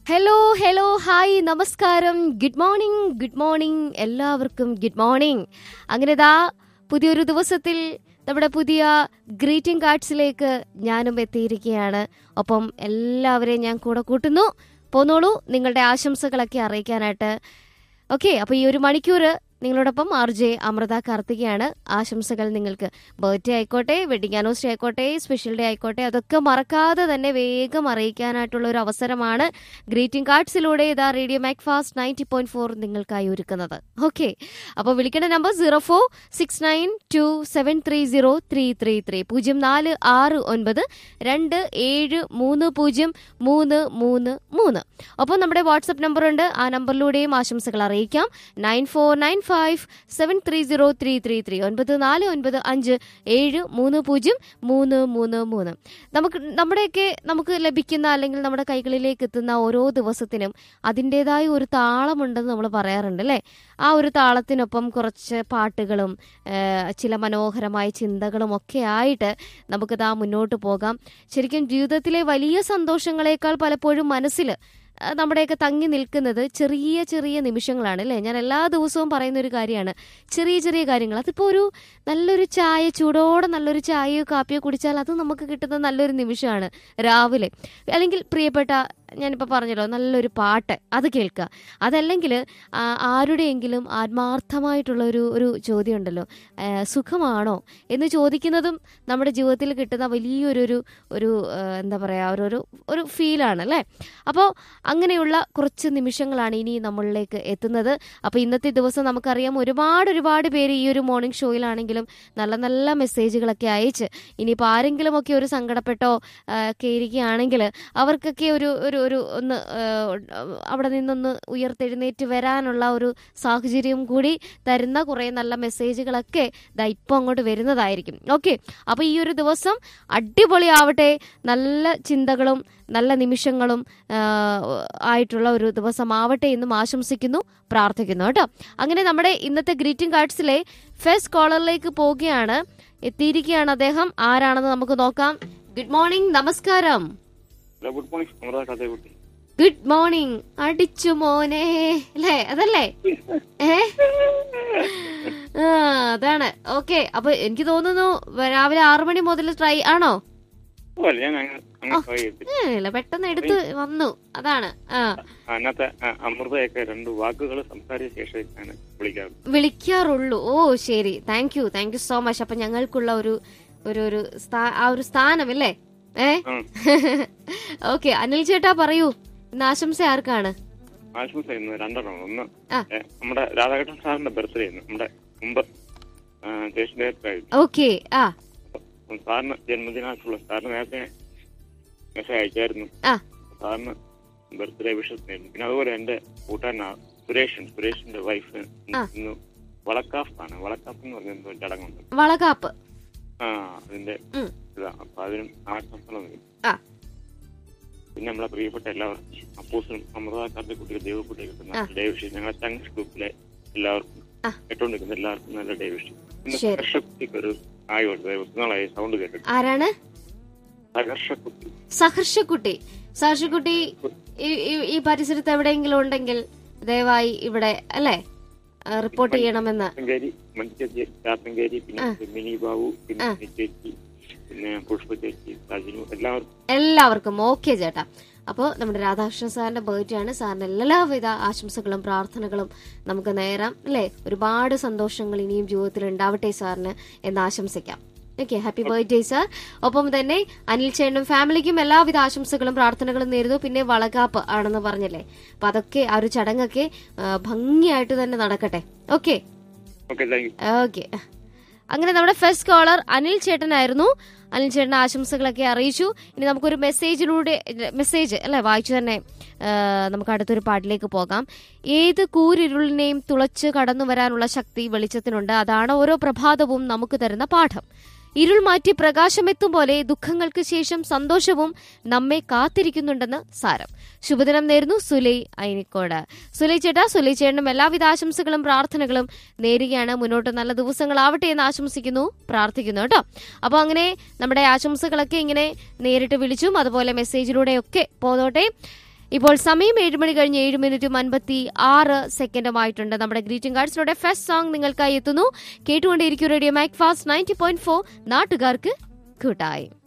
Hello hello hi നമസ്കാരം good morning good morning എല്ലാവർക്കും good morning അങ്ങനെ ദാ പുതിയൊരു ദിവസത്തിൽ നമ്മുടെ പുതിയ ഗ്രീറ്റിംഗ് കാർഡ്സിലേക്ക് ഞാനും എത്തിയിരിക്കുകയാണ് ഒപ്പം എല്ലാവരെയും ഞാൻ കൂടെ കൂട്ടുന്നു പോന്നോളൂ നിങ്ങളുടെ ആശംസകളൊക്കെ അറിയിക്കാനായിട്ട് ഓക്കെ അപ്പോൾ ഈ ഒരു മണിക്കൂർ നിങ്ങളോടൊപ്പം ആർ ജെ അമൃത കാർത്തികയാണ് ആശംസകൾ നിങ്ങൾക്ക് ബർത്ത്ഡേ ആയിക്കോട്ടെ വെഡിങ് ആനിവേഴ്സറി ആയിക്കോട്ടെ സ്പെഷ്യൽ ഡേ ആയിക്കോട്ടെ അതൊക്കെ മറക്കാതെ തന്നെ വേഗം അറിയിക്കാനായിട്ടുള്ള ഒരു അവസരമാണ് ഗ്രീറ്റിംഗ് കാർഡ്സിലൂടെ ഇതാ Radio Mac Fast ninety point four നിങ്ങൾക്കായി ഒരുക്കുന്നത് ഓക്കെ അപ്പോൾ വിളിക്കേണ്ട number zero four six nine two seven three zero three three three പൂജ്യം നാല് ആറ് ഒൻപത് രണ്ട് ഏഴ് മൂന്ന് പൂജ്യം മൂന്ന് മൂന്ന് മൂന്ന് ഒപ്പം നമ്മുടെ വാട്സപ്പ് നമ്പറുണ്ട് ആ നമ്പറിലൂടെയും ആശംസകൾ അറിയിക്കാം nine four nine five seven three zero three three three ഒൻപത് നാല് ഒൻപത് അഞ്ച് ഏഴ് മൂന്ന് പൂജ്യം മൂന്ന് മൂന്ന് മൂന്ന് നമുക്ക് നമ്മുടെയൊക്കെ നമുക്ക് ലഭിക്കുന്ന അല്ലെങ്കിൽ നമ്മുടെ കൈകളിലേക്ക് എത്തുന്ന ഓരോ ദിവസത്തിനും അതിൻ്റെതായ ഒരു താളമുണ്ടെന്ന് നമ്മൾ പറയാറുണ്ട് അല്ലേ ആ ഒരു താളത്തിനൊപ്പം കുറച്ച് പാട്ടുകളും ഏഹ്, ചില മനോഹരമായ ചിന്തകളും ഒക്കെ ആയിട്ട് നമുക്കിതാ മുന്നോട്ട് പോകാം ശരിക്കും ജീവിതത്തിലെ വലിയ സന്തോഷങ്ങളെക്കാൾ പലപ്പോഴും മനസ്സിൽ അഹ് നമ്മുടെയൊക്കെ തങ്ങി നിൽക്കുന്നത് ചെറിയ ചെറിയ നിമിഷങ്ങളാണ് അല്ലേ ഞാൻ എല്ലാ ദിവസവും പറയുന്ന ഒരു കാര്യമാണ് ചെറിയ ചെറിയ കാര്യങ്ങൾ അതിപ്പോൾ ഒരു നല്ലൊരു ചായ ചൂടോടെ നല്ലൊരു ചായയോ കാപ്പിയോ കുടിച്ചാൽ അത് നമുക്ക് കിട്ടുന്ന നല്ലൊരു നിമിഷമാണ് രാവിലെ അല്ലെങ്കിൽ പ്രിയപ്പെട്ട ഞാനിപ്പോൾ പറഞ്ഞല്ലോ നല്ലൊരു പാട്ട് അത് കേൾക്കുക അതല്ലെങ്കിൽ ആ, ആരുടെയെങ്കിലും ആത്മാർത്ഥമായിട്ടുള്ള ഒരു ഒരു ചോദ്യം ഉണ്ടല്ലോ ആ, സുഖമാണോ എന്ന് ചോദിക്കുന്നതും നമ്മുടെ ജീവിതത്തിൽ കിട്ടുന്ന വലിയൊരു ഒരു ഒരു ആ, എന്താ പറയുക ഒരു ഒരു ഒരു ഫീലാണ് അല്ലേ അപ്പോൾ അങ്ങനെയുള്ള കുറച്ച് നിമിഷങ്ങളാണ് ഇനി നമ്മളിലേക്ക് എത്തുന്നത് അപ്പോൾ ഇന്നത്തെ ദിവസം നമുക്കറിയാം ഒരുപാട് ഒരുപാട് പേര് ഈ ഒരു മോർണിംഗ് ഷോയിലാണെങ്കിലും നല്ല നല്ല മെസ്സേജുകളൊക്കെ അയച്ച് ഇനിയിപ്പോൾ ആരെങ്കിലുമൊക്കെ ഒരു സങ്കടപ്പെട്ടോ ആ, ഒക്കെ ഇരിക്കുകയാണെങ്കിൽ അവർക്കൊക്കെ ഒരു ഒരു ഒരു ഒന്ന് ആ, അവിടെ നിന്നൊന്ന് ഉയർത്തെഴുന്നേറ്റ് വരാനുള്ള ഒരു സാഹചര്യം കൂടി തരുന്ന കുറേ നല്ല മെസ്സേജുകളൊക്കെ ദാ ഇപ്പോൾ അങ്ങോട്ട് വരുന്നതായിരിക്കും ഓക്കെ അപ്പോൾ ഈ ഒരു ദിവസം അടിപൊളിയാവട്ടെ നല്ല ചിന്തകളും നല്ല നിമിഷങ്ങളും ആ, ആയിട്ടുള്ള ഒരു ദിവസമാവട്ടെ എന്നും ആശംസിക്കുന്നു പ്രാർത്ഥിക്കുന്നു കേട്ടോ അങ്ങനെ നമ്മുടെ ഇന്നത്തെ ഗ്രീറ്റിംഗ് കാർഡ്സിലെ ഫസ്റ്റ് കോളറിലേക്ക് പോവുകയാണ് എത്തിയിരിക്കുകയാണ് അദ്ദേഹം ആരാണെന്ന് നമുക്ക് നോക്കാം ഗുഡ് മോർണിംഗ് നമസ്കാരം ഹലോ ഗുഡ് മോർണിംഗ് അമൃത കഥകുട്ടി ഗുഡ് മോർണിംഗ് അടിച്ചു മോനെ അല്ലേ അതല്ലേ ഏ ആ അതാണ് ഓക്കെ അപ്പൊ എനിക്ക് തോന്നുന്നു രാവിലെ ആറു മണി മുതൽ ട്രൈ ആണോ ഓ അല്ല ഞാൻ അങ്ങ് അങ്ങ് ട്രൈ ചെയ്തിട്ട് ഏ, ഇല്ല പെട്ടെന്ന് എടുത്ത് വന്നു അതാണ് ആ അതിനകത്ത് ആ അമൃതയൊക്കെ രണ്ട് വാക്കുകൾ സംസാരിച്ച ശേഷമാണ് വിളിക്കാറ് വിളിക്കാറുള്ളൂ ഓ ശരി thank you thank you so much അപ്പൊ ഞങ്ങൾക്കുള്ള ഒരു ഒരു ഒരു സ്ഥാ- ആ ഒരു സ്ഥാനം അല്ലേ ഏ ആ ഓക്കെ അനിൽ ചേട്ടാ പറയൂ ഇന്ന് ആശംസ ആർക്കാണ് ആശംസ ഇന്ന് രണ്ടെണ്ണം ഒന്ന് ആ. ഏ, നമ്മുടെ രാധാകൃഷ്ണൻ സാറിന്റെ ബർത്ത്ഡേ ഇന്ന് നമ്മുടെ മുമ്പ് ദേശീയ ഓക്കെ ആ സാറിന് ജന്മദിനാശുള്ള സാറിന് നേരത്തെ മെസ്സേജ് അയച്ചായിരുന്നു ആ സാറിന് ബർത്ത്ഡേ വിഷസ് നേരുന്നു പിന്നെ അതുപോലെ എന്റെ കൂട്ടുകാരൻ സുരേഷൻ സുരേഷിന്റെ വൈഫ് ആ. ഇന്ന് വളക്കാഫ് ആണ് വളക്കാഫ് എന്ന് പറഞ്ഞ എന്തോ ചടങ്ങുണ്ട് വളകാപ്പ് ആ അതിന്റെ ഉം. ഇതാ അപ്പൊ അതിനും ആശംസകൾ നേരും ആ പിന്നെ നമ്മളെ പ്രിയപ്പെട്ട എല്ലാവർക്കും അപ്പൂസിനും അമൃതാക്കാരുടെ കുട്ടികൾ ദേവക്കുട്ടി കിട്ടുന്ന ഡേ വിഷയം ഞങ്ങളെ ചങ്സ് ഗ്രൂപ്പിലെ എല്ലാവർക്കും ആ. കേട്ടോണ്ടിരിക്കുന്ന എല്ലാവർക്കും നല്ല ഡേ വിഷയം പിന്നെ ശരി. സഹർഷക്കുട്ടിക്ക് ഒരു ആയോട്ടെ ഒത്തിരി സൗണ്ട് കേട്ടിട്ട് ആരാണ് സഹർഷക്കുട്ടി സഹർഷക്കുട്ടി സഹർഷക്കുട്ടി ഈ- ഈ- ഈ പരിസരത്ത് എവിടെയെങ്കിലും ഉണ്ടെങ്കിൽ ദയവായി ഇവിടെ അല്ലേ ആ, റിപ്പോർട്ട് ചെയ്യണമെന്ന് ചാത്തങ്കേരി മണിച്ചേച്ചി ചാത്തങ്കേരി പിന്നെ മിനി ബാബു പിന്നെ മിനി ചേച്ചി പിന്നെ പുഷ്പ ചേച്ചി സജിനു എല്ലാവർക്കും എല്ലാവർക്കും ഓക്കെ ചേട്ടാ അപ്പോൾ നമ്മുടെ രാധാകൃഷ്ണൻ സാറിന്റെ ബർത്ത്ഡേ ആണ് സാറിന് എല്ലാവിധ ആശംസകളും പ്രാർത്ഥനകളും നമുക്ക് നേരാം അല്ലേ ഒരുപാട് സന്തോഷങ്ങൾ ഇനിയും ജീവിതത്തിൽ ഉണ്ടാവട്ടെ സാറിന് എന്ന് ആശംസിക്കാം ഓക്കെ ഹാപ്പി ബർത്ത്ഡേ സാർ ഒപ്പം തന്നെ അനിൽ ചേട്ടനും ഫാമിലിക്കും എല്ലാവിധ ആശംസകളും പ്രാർത്ഥനകളും നേരുന്നു പിന്നെ വളകാപ്പ് ആണെന്ന് പറഞ്ഞല്ലേ അപ്പൊ അതൊക്കെ ആ ഒരു ചടങ്ങൊക്കെ ആ, ഭംഗിയായിട്ട് തന്നെ നടക്കട്ടെ okay okay thank you okay അങ്ങനെ നമ്മുടെ ഫസ്റ്റ് കോളർ അനിൽ ചേട്ടനായിരുന്നു അനിൽ ചേട്ടൻ ആശംസകളൊക്കെ അറിയിച്ചു ഇനി നമുക്കൊരു മെസ്സേജിലൂടെ മെസ്സേജ് അല്ലെ വായിച്ചു തന്നെ ആ, നമുക്ക് അടുത്തൊരു പാട്ടിലേക്ക് പോകാം ഏത് കൂരിരുളിനെയും തുളച്ച് കടന്നു വരാനുള്ള ശക്തി വെളിച്ചത്തിനുണ്ട് അതാണ് ഓരോ പ്രഭാതവും നമുക്ക് തരുന്ന പാഠം ഇരുൾ മാറ്റി പ്രകാശമെത്തും പോലെ ദുഃഖങ്ങൾക്ക് ശേഷം സന്തോഷവും നമ്മെ കാത്തിരിക്കുന്നുണ്ടെന്ന് സാരം ശുഭദിനം നേരുന്നു സുലൈ അയിനിക്കോട് സുലൈ ചേട്ടാ സുലൈ ചേട്ടനും എല്ലാവിധ ആശംസകളും പ്രാർത്ഥനകളും നേരുകയാണ് മുന്നോട്ട് നല്ല ദിവസങ്ങളാവട്ടെ എന്ന് ആശംസിക്കുന്നു പ്രാർത്ഥിക്കുന്നു കേട്ടോ അപ്പോൾ അങ്ങനെ നമ്മുടെ ആശംസകളൊക്കെ ഇങ്ങനെ നേരിട്ട് വിളിച്ചും അതുപോലെ മെസ്സേജിലൂടെയൊക്കെ പോന്നോട്ടെ ഇപ്പോൾ സമയം ഏഴ് മണി കഴിഞ്ഞ് ഏഴ് മിനിറ്റും അൻപത്തി ആറ് സെക്കൻഡുമായിട്ടുണ്ട് നമ്മുടെ ഗ്രീറ്റിംഗ് കാർഡ്സിലൂടെ ഫസ്റ്റ് സോങ് നിങ്ങൾക്കായി എത്തുന്നു കേട്ടുകൊണ്ടേയിരിക്കും Radio Mac Fast ninety point four നാട്ടുകാർക്ക് കൂട്ടായി